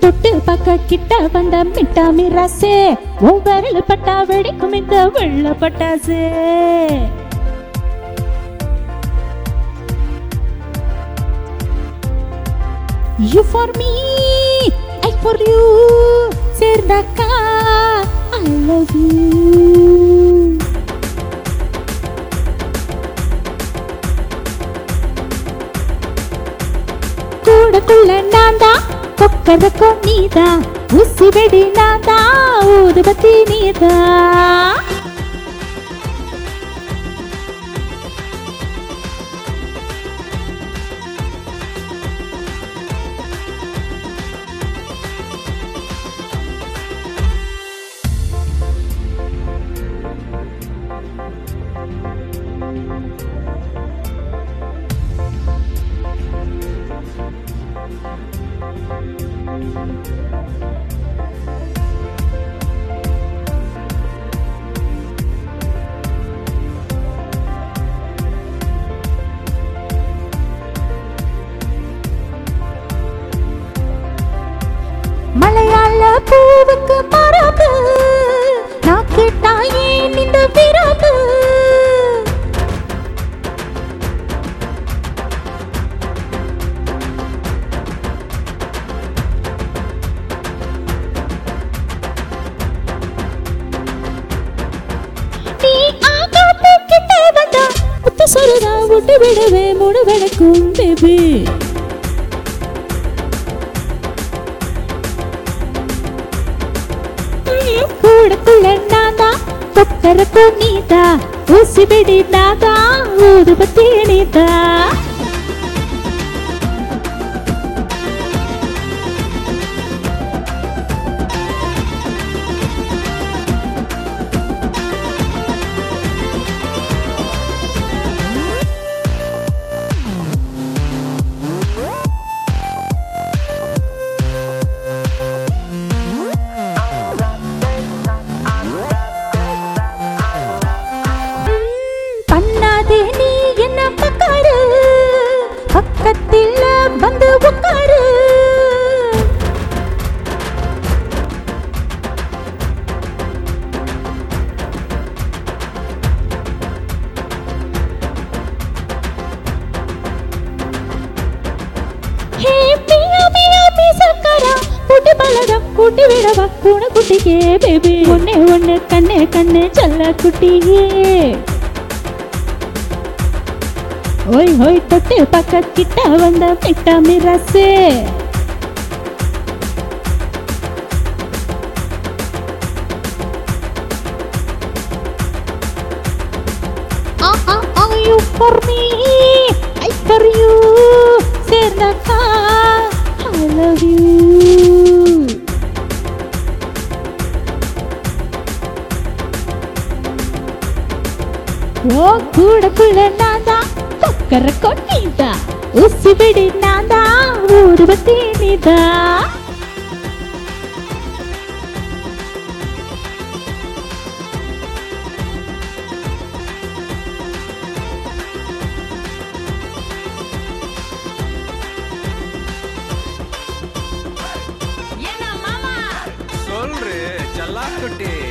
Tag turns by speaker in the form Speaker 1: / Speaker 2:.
Speaker 1: தொட்டு பக்க கிட்ட வந்த மிட்டா மிராசே உன் விரல் பட்டா வெடிக்கும் இந்த வெள்ள பட்டாசு You for me, I for you. சேர்ந்தாக்கா I love you. கூடக்குள்ள நான் தான் கொக்கரக்கும் நீதான் ஊசி வெடி நான் தான் ஊதுபத்தி நீதான் மலையாள பூவுக்கு மரபு நான் கேட்டா ஏன் இந்த விரவு நீ ஆகாத்து கிட்ட வந்தா முத்து சொருதா விட்டு விடவே முடு விளக்கும் பேபி கூடக்குள்ள நாதா கொக்கரக்கு நீதா ஊசி பிடி நாதா ஊதுபத்தி நீதா பண்ணாதே நீ என்ன பக்காரு பக்கத்தில் வந்து உட்காரு ஹே மியா மியா மீசக்காரா கூட்டி பழகம் கூட்டி விடவா பூனை குட்டிக்கே பேபி ஒன்னே ஒண்ணு கண்ணே கண்ணு செல்ல குட்டியே ஓய் ஓய் தொட்டு பக்க கிட்ட வந்த மிட்டா மிராசே Ah, ah, ah, you for me, I for you. சேர்ந்தாக்கா I love you. ஓ கூடக்குள்ள நான்தா கொக்கர கொட்டிதா உசி பிடி நான்தா ஊதுபத்தி நீதா
Speaker 2: சொல்று செல்லாக்குட்டி